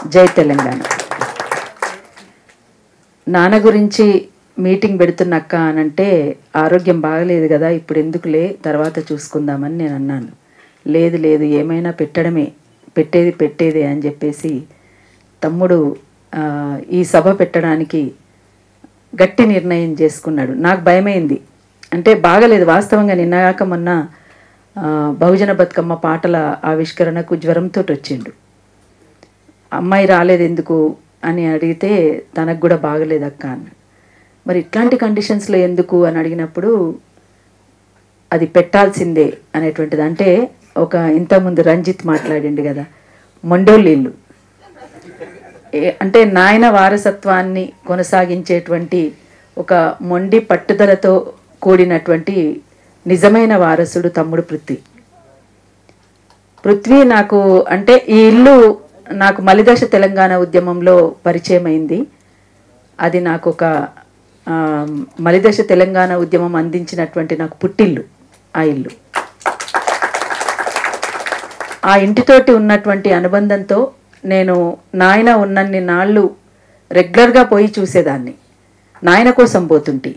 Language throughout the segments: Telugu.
జై తెలంగాణ నాన్న గురించి మీటింగ్ పెడుతున్నక్క అనంటే ఆరోగ్యం బాగలేదు కదా ఇప్పుడు ఎందుకులే తర్వాత చూసుకుందామని నేను అన్నాను లేదు లేదు ఏమైనా పెట్టడమే పెట్టేది పెట్టేదే అని చెప్పేసి తమ్ముడు ఆ, ఈ సభ పెట్టడానికి గట్టి నిర్ణయం చేసుకున్నాడు నాకు భయమైంది అంటే బాగలేదు వాస్తవంగా నిన్నగాక మొన్న ఆ, బహుజన బతుకమ్మ పాటల ఆవిష్కరణకు జ్వరంతో వచ్చిండు అమ్మాయి రాలేదు ఎందుకు అని అడిగితే తనకు కూడా బాగలేదు అక్క అన్న మరి ఇట్లాంటి కండిషన్స్లో ఎందుకు అని అడిగినప్పుడు అది పెట్టాల్సిందే అనేటువంటిది అంటే ఒక ఇంతకుముందు రంజిత్ మాట్లాడిండు కదా మొండోళ్ళీళ్ళు ఏ- అంటే నాయన వారసత్వాన్ని కొనసాగించేటువంటి ఒక మొండి పట్టుదలతో కూడినటువంటి నిజమైన వారసుడు తమ్ముడు పృథ్వీ పృథ్వీ నాకు అంటే ఈ ఇల్లు నాకు మలిదశ తెలంగాణ ఉద్యమంలో పరిచయం అయింది అది నాకు ఒక ఆ, మలిదశ తెలంగాణ ఉద్యమం అందించినటువంటి నాకు పుట్టిల్లు ఆ ఇల్లు ఆ ఇంటితోటి ఉన్నటువంటి అనుబంధంతో నేను నాయన ఉన్నన్ని నాళ్ళు రెగ్యులర్గా పోయి చూసేదాన్ని నాయన కోసం పోతుంటి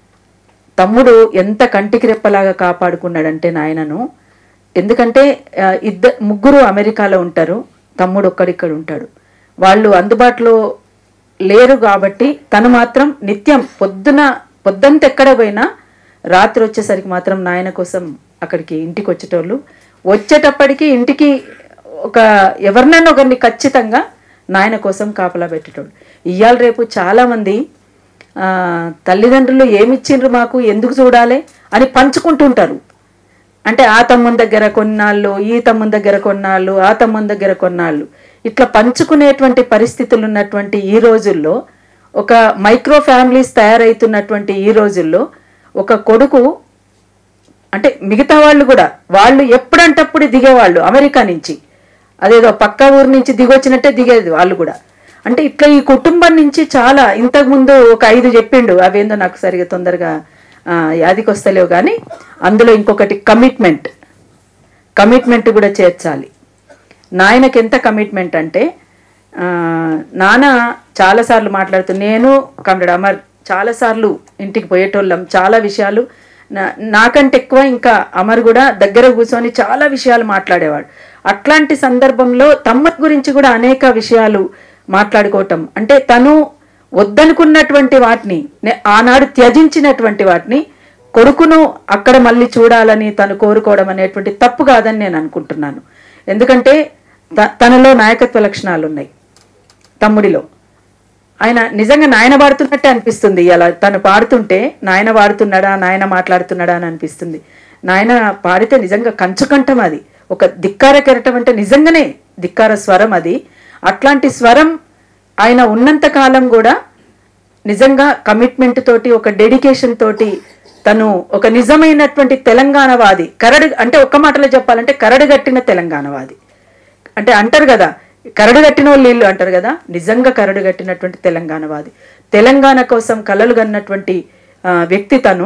తమ్ముడు ఎంత కంటికి రెప్పలాగా కాపాడుకున్నాడంటే నాయనను ఎందుకంటే ఆ, ఇద్ద ముగ్గురు అమెరికాలో ఉంటారు తమ్ముడు ఒక్కడిక్కడ ఉంటాడు వాళ్ళు అందుబాటులో లేరు కాబట్టి తను మాత్రం నిత్యం పొద్దున పొద్దంత ఎక్కడ పోయినా రాత్రి వచ్చేసరికి మాత్రం నాయన కోసం అక్కడికి ఇంటికి వచ్చేటోళ్ళు వచ్చేటప్పటికి ఇంటికి ఒక ఎవరినైనా ఒకరిని ఖచ్చితంగా నాయన కోసం కాపలా పెట్టేటోళ్ళు ఇవాళ రేపు చాలామంది ఆ, తల్లిదండ్రులు ఏమిచ్చిండ్రు మాకు ఎందుకు చూడాలి అని పంచుకుంటుంటారు అంటే ఆ తమ్ముని దగ్గర కొన్నాళ్ళు ఈ తమ్ముని దగ్గర కొన్నాళ్ళు ఆ తమ్ముని దగ్గర కొన్నాళ్ళు ఇట్లా పంచుకునేటువంటి పరిస్థితులు ఉన్నటువంటి ఈ రోజుల్లో ఒక మైక్రో ఫ్యామిలీస్ తయారవుతున్నటువంటి ఈ రోజుల్లో ఒక కొడుకు అంటే మిగతా వాళ్ళు కూడా వాళ్ళు ఎప్పుడంటప్పుడు దిగేవాళ్ళు అమెరికా నుంచి అదేదో పక్క ఊరు నుంచి దిగొచ్చినట్టే దిగేది వాళ్ళు కూడా అంటే ఇట్లా ఈ కుటుంబం నుంచి చాలా ఇంతకుముందు ఒక ఐదు చెప్పిండు అవేందో నాకు సరిగా తొందరగా ఆ, యాదికి వస్తలేవు కానీ అందులో ఇంకొకటి కమిట్మెంట్ కమిట్మెంట్ కూడా చేర్చాలి నాయనకి ఎంత కమిట్మెంట్ అంటే ఆ, నాన్న చాలాసార్లు మాట్లాడుతూ నేను కమరెడ్ అమర్ చాలాసార్లు ఇంటికి పోయేటోళ్ళం చాలా విషయాలు నా- నాకంటే ఎక్కువ ఇంకా అమర్ కూడా దగ్గర కూర్చొని చాలా విషయాలు మాట్లాడేవాడు అట్లాంటి సందర్భంలో తమ్ముడి గురించి కూడా అనేక విషయాలు మాట్లాడుకోవటం అంటే తను వద్దనుకున్నటువంటి వాటిని నే- ఆనాడు త్యజించినటువంటి వాటిని కొడుకును అక్కడ మళ్ళీ చూడాలని తను కోరుకోవడం అనేటువంటి తప్పు కాదని నేను అనుకుంటున్నాను ఎందుకంటే త- తనలో నాయకత్వ లక్షణాలు ఉన్నాయి తమ్ముడిలో ఆయన నిజంగా నాయన పాడుతున్నట్టే అనిపిస్తుంది అలా తను పాడుతుంటే నాయన పాడుతున్నాడా నాయన మాట్లాడుతున్నాడా అని అనిపిస్తుంది నాయన పాడితే నిజంగా కంచుకంఠం అది ఒక ధిక్కార కెరటం అంటే నిజంగానే ధిక్కార స్వరం అది అట్లాంటి స్వరం ఆయన ఉన్నంత కాలం కూడా నిజంగా కమిట్మెంట్ తోటి ఒక డెడికేషన్ తోటి తను ఒక నిజమైనటువంటి తెలంగాణవాది కరడు అంటే ఒక్క మాటలో చెప్పాలంటే కరడుగట్టిన తెలంగాణవాది అంటే అంటారు కదా కరడు కట్టిన వాళ్ళు వీళ్ళు అంటారు కదా నిజంగా కరడు కట్టినటువంటి తెలంగాణవాది తెలంగాణ కోసం కలలు కన్నటువంటి ఆ, వ్యక్తి తను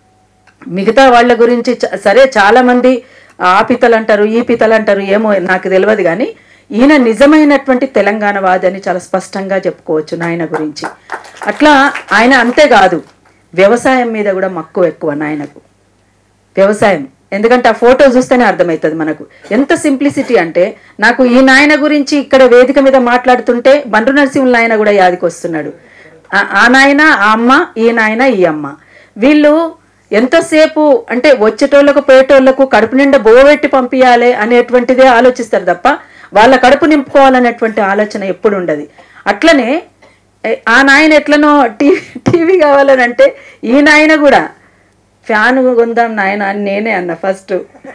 మిగతా వాళ్ళ గురించి చ- సరే చాలా మంది ఆ పితలు అంటారు ఈ పితలు అంటారు ఏమో నాకు తెలియదు కానీ ఈయన నిజమైనటువంటి తెలంగాణవాది అని చాలా స్పష్టంగా చెప్పుకోవచ్చు నాయన గురించి అట్లా ఆయన అంతేకాదు వ్యవసాయం మీద కూడా మక్కువ ఎక్కువ నాయనకు వ్యవసాయం ఎందుకంటే ఆ ఫోటో చూస్తేనే అర్థమవుతుంది మనకు ఎంత సింప్లిసిటీ అంటే నాకు ఈ నాయన గురించి ఇక్కడ వేదిక మీద మాట్లాడుతుంటే బండ్రు నరసింహుల నాయన కూడా యాదికి వస్తున్నాడు ఆ- ఆ నాయన ఆ అమ్మ ఈ నాయన ఈ అమ్మ వీళ్ళు ఎంతసేపు అంటే వచ్చేటోళ్ళకు పోయేటోళ్ళకు కడుపు నిండా బోవెట్టి పంపించాలి అనేటువంటిదే ఆలోచిస్తారు తప్ప వాళ్ళ కడుపు నింపుకోవాలనేటువంటి ఆలోచన ఎప్పుడు ఉండదు అట్లనే ఏ- ఆ నాయన ఎట్లనో టీవీ టీవీ కావాలని అంటే ఈ నాయన కూడా ఫ్యాన్ కొందాం నాయన అని నేనే అన్న ఫస్ట్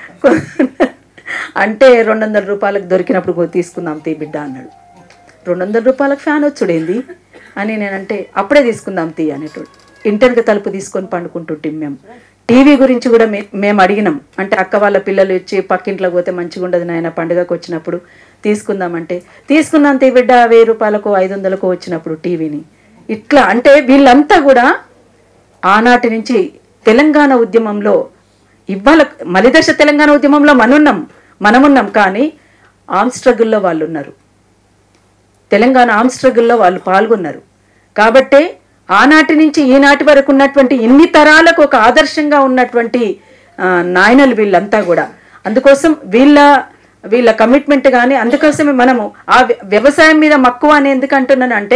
అంటే రెండు వందల రూపాయలకు దొరికినప్పుడు పో తీసుకుందాం తీ బిడ్డ అన్నాడు రెండు వందల రూపాయలకు ఫ్యాన్ వచ్చుడేంది అని నేనంటే అప్పుడే తీసుకుందాం తీ అనేటోడు ఇంటర్కి తలుపు తీసుకొని పండుకుంటుంటాం మేము టీవీ గురించి కూడా మే మేము అడిగినాం అంటే అక్క వాళ్ళ పిల్లలు వచ్చి పక్కింట్లోకి పోతే మంచిగా ఉండదు నాయన పండుగకు వచ్చినప్పుడు తీసుకుందామంటే తీసుకుందాం తీ బిడ్డ వెయ్యి రూపాయలకు ఐదు వందలకు వచ్చినప్పుడు టీవీని ఇట్లా అంటే వీళ్ళంతా కూడా ఆనాటి నుంచి తెలంగాణ ఉద్యమంలో ఇవాళ మలిదశ తెలంగాణ ఉద్యమంలో మనున్నాం మనమున్నాం కానీ ఆర్మ్ స్ట్రగుల్లో వాళ్ళు ఉన్నారు తెలంగాణ ఆర్మ్ స్ట్రగుల్లో వాళ్ళు పాల్గొన్నారు కాబట్టే ఆనాటి నుంచి ఈనాటి వరకు ఉన్నటువంటి ఇన్ని తరాలకు ఒక ఆదర్శంగా ఉన్నటువంటి ఆ, నాయనలు వీళ్ళంతా కూడా అందుకోసం వీళ్ళ వీళ్ళ కమిట్మెంట్ కానీ అందుకోసమే మనము ఆ వ్య- వ్యవసాయం మీద మక్కువ అని ఎందుకు అంటున్నాను అంటే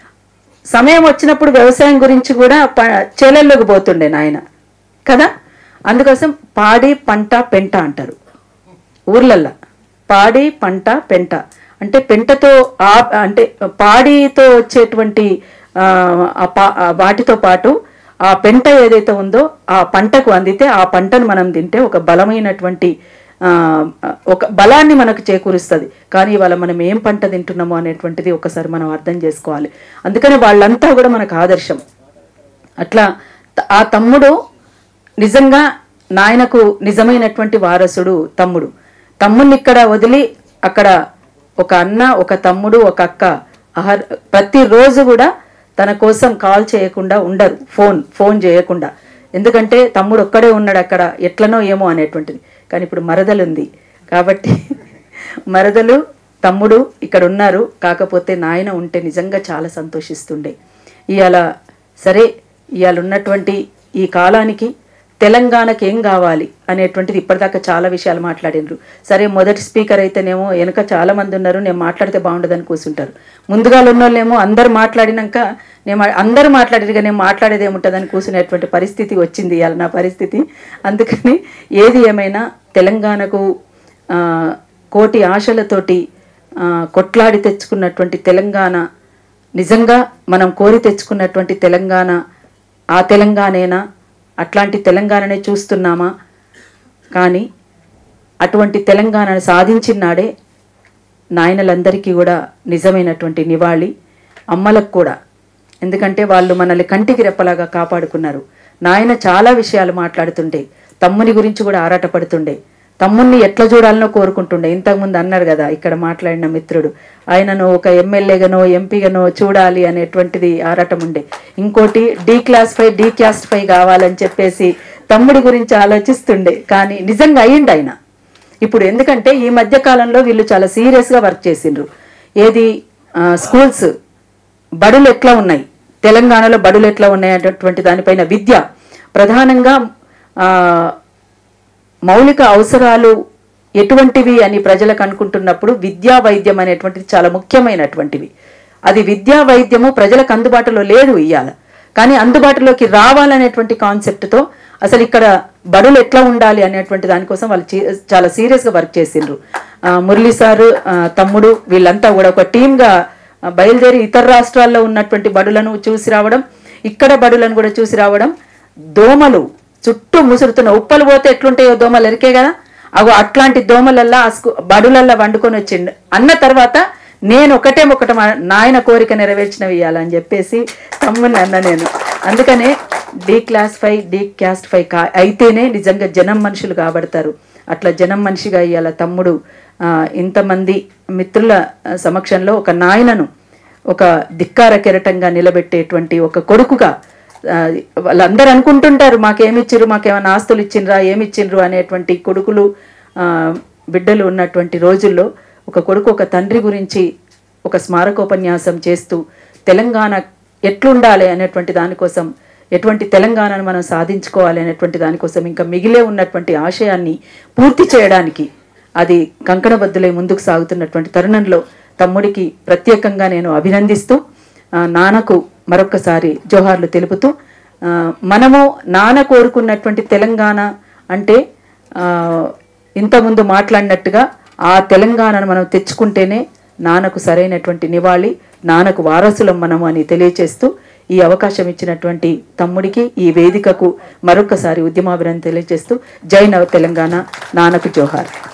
సమయం వచ్చినప్పుడు వ్యవసాయం గురించి కూడా ప- చేలల్లోకి పోతుండే నాయన కదా అందుకోసం పాడి పంట పెంట అంటారు ఊర్లల్లో పాడి పంట పెంట అంటే పెంటతో ఆ అంటే పాడితో వచ్చేటువంటి ఆ, ఆ పా- ఆ వాటితో పాటు ఆ పెంట ఏదైతే ఉందో ఆ పంటకు అందితే ఆ పంటను మనం తింటే ఒక బలమైనటువంటి ఆ, ఒక బలాన్ని మనకు చేకూరుస్తుంది కానీ ఇవాళ మనం ఏం పంట తింటున్నామో అనేటువంటిది ఒకసారి మనం అర్థం చేసుకోవాలి అందుకని వాళ్ళంతా కూడా మనకు ఆదర్శం అట్లా త- ఆ తమ్ముడు నిజంగా నాయనకు నిజమైనటువంటి వారసుడు తమ్ముడు తమ్ముడిని ఇక్కడ వదిలి అక్కడ ఒక అన్న ఒక తమ్ముడు ఒక అక్క ఆహార ప్రతిరోజు కూడా తన కోసం కాల్ చేయకుండా ఉండరు ఫోన్ ఫోన్ చేయకుండా ఎందుకంటే తమ్ముడు ఒక్కడే ఉన్నాడు అక్కడ ఎట్లనో ఏమో అనేటువంటిది కానీ ఇప్పుడు మరదలు ఉంది కాబట్టి మరదలు తమ్ముడు ఇక్కడ ఉన్నారు కాకపోతే నాయన ఉంటే నిజంగా చాలా సంతోషిస్తుండే ఇవాళ సరే ఇవాళ ఉన్నటువంటి ఈ కాలానికి తెలంగాణకి ఏం కావాలి అనేటువంటిది ఇప్పటిదాకా చాలా విషయాలు మాట్లాడినరు సరే మొదటి స్పీకర్ అయితేనేమో వెనక చాలా మంది ఉన్నారు నేను మాట్లాడితే బాగుండదని కూర్చుంటారు ముందుగా ఉన్నోళ్ళేమో అందరు మాట్లాడినాక నేను మా- అందరూ మాట్లాడిగా నేను మాట్లాడేది ఏముంటుందని కూర్చునేటువంటి పరిస్థితి వచ్చింది ఇవాళ నా పరిస్థితి అందుకని ఏది ఏమైనా తెలంగాణకు ఆ, కోటి ఆశలతోటి ఆ, కొట్లాడి తెచ్చుకున్నటువంటి తెలంగాణ నిజంగా మనం కోరి తెచ్చుకున్నటువంటి తెలంగాణ ఆ తెలంగాణేనా అట్లాంటి తెలంగాణనే చూస్తున్నామా కానీ అటువంటి తెలంగాణను సాధించిన నాడే నాయనలందరికీ కూడా నిజమైనటువంటి నివాళి అమ్మలకు కూడా ఎందుకంటే వాళ్ళు మనల్ని కంటికి రెప్పలాగా కాపాడుకున్నారు నాయన చాలా విషయాలు మాట్లాడుతుండే తమ్ముని గురించి కూడా ఆరాటపడుతుండే తమ్ముణ్ణి ఎట్లా చూడాలనో కోరుకుంటుండే ఇంతకుముందు అన్నారు కదా ఇక్కడ మాట్లాడిన మిత్రుడు ఆయనను ఒక ఎమ్మెల్యేగానో ఎంపీగానో చూడాలి అనేటువంటిది ఆరాటం ఉండే ఇంకోటి D class five D caste five కావాలని చెప్పేసి తమ్ముడి గురించి ఆలోచిస్తుండే కానీ నిజంగా అయ్యిండు ఆయన ఇప్పుడు ఎందుకంటే ఈ మధ్య కాలంలో వీళ్ళు చాలా సీరియస్గా వర్క్ చేసిండ్రు ఏది ఆ, స్కూల్స్ బడులు ఎట్లా ఉన్నాయి తెలంగాణలో బడులు ఎట్లా ఉన్నాయి అనేటువంటి దానిపైన విద్య ప్రధానంగా ఆ, మౌలిక అవసరాలు ఎటువంటివి అని ప్రజలకు అనుకుంటున్నప్పుడు విద్యా వైద్యం అనేటువంటిది చాలా ముఖ్యమైనటువంటివి అది విద్యా వైద్యము ప్రజలకు అందుబాటులో లేదు ఇయ్యాల కానీ అందుబాటులోకి రావాలనేటువంటి కాన్సెప్ట్తో అసలు ఇక్కడ బడులు ఎట్లా ఉండాలి అనేటువంటి దానికోసం వాళ్ళు చీ- చాలా సీరియస్గా వర్క్ చేసిండ్రు ఆ, మురళీ సారు ఆ, తమ్ముడు వీళ్ళంతా కూడా ఒక టీమ్గా ఆ, బయలుదేరి ఇతర రాష్ట్రాల్లో ఉన్నటువంటి బడులను చూసి రావడం ఇక్కడ బడులను కూడా చూసి రావడం దోమలు చుట్టూ ముసురుతున్న ఉప్పలు పోతే ఎట్లుంటాయో దోమలు ఎరికే కదా అగో అట్లాంటి దోమలల్లా ఆ స్కూ- బడులల్లా వండుకొని వచ్చిండు అన్న తర్వాత నేను ఒకటే ఒకటి మా నాయన కోరిక నెరవేర్చినవి ఇవ్వాలని చెప్పేసి తమ్ముని అన్న నేను అందుకనే D class five D caste five కా అయితేనే నిజంగా జనం మనుషులు కాబడతారు అట్లా జనం మనిషిగా ఇవాళ తమ్ముడు ఆ, ఇంతమంది మిత్రుల ఆ, సమక్షంలో ఒక నాయనను ఒక ధిక్కార కెరటంగా నిలబెట్టేటువంటి ఒక కొడుకుగా ఆ, వాళ్ళందరూ అనుకుంటుంటారు మాకేమిచ్చిర్రు మాకేమైనా ఆస్తులు ఇచ్చిండ్రా ఏమిచ్చిండ్రు అనేటువంటి కొడుకులు ఆ, బిడ్డలు ఉన్నటువంటి రోజుల్లో ఒక కొడుకు ఒక తండ్రి గురించి ఒక స్మారకోపన్యాసం చేస్తూ తెలంగాణ ఎట్లుండాలి అనేటువంటి దానికోసం ఎటువంటి తెలంగాణను మనం సాధించుకోవాలి అనేటువంటి దానికోసం ఇంకా మిగిలే ఉన్నటువంటి ఆశయాన్ని పూర్తి చేయడానికి అది కంకణబద్దులై ముందుకు సాగుతున్నటువంటి తరుణంలో తమ్ముడికి ప్రత్యేకంగా నేను అభినందిస్తూ ఆ, నాన్నకు మరొక్కసారి జోహార్లు తెలుపుతూ ఆ, మనము నాన్న కోరుకున్నటువంటి తెలంగాణ అంటే ఆ, ఇంతకుముందు మాట్లాడినట్టుగా ఆ తెలంగాణను మనం తెచ్చుకుంటేనే నాన్నకు సరైనటువంటి నివాళి నాన్నకు వారసులం మనము అని తెలియచేస్తూ ఈ అవకాశం ఇచ్చినటువంటి తమ్ముడికి ఈ వేదికకు మరొకసారి ఉద్యమాభినందన తెలియజేస్తూ జై నవ తెలంగాణ నాన్నకు జోహార్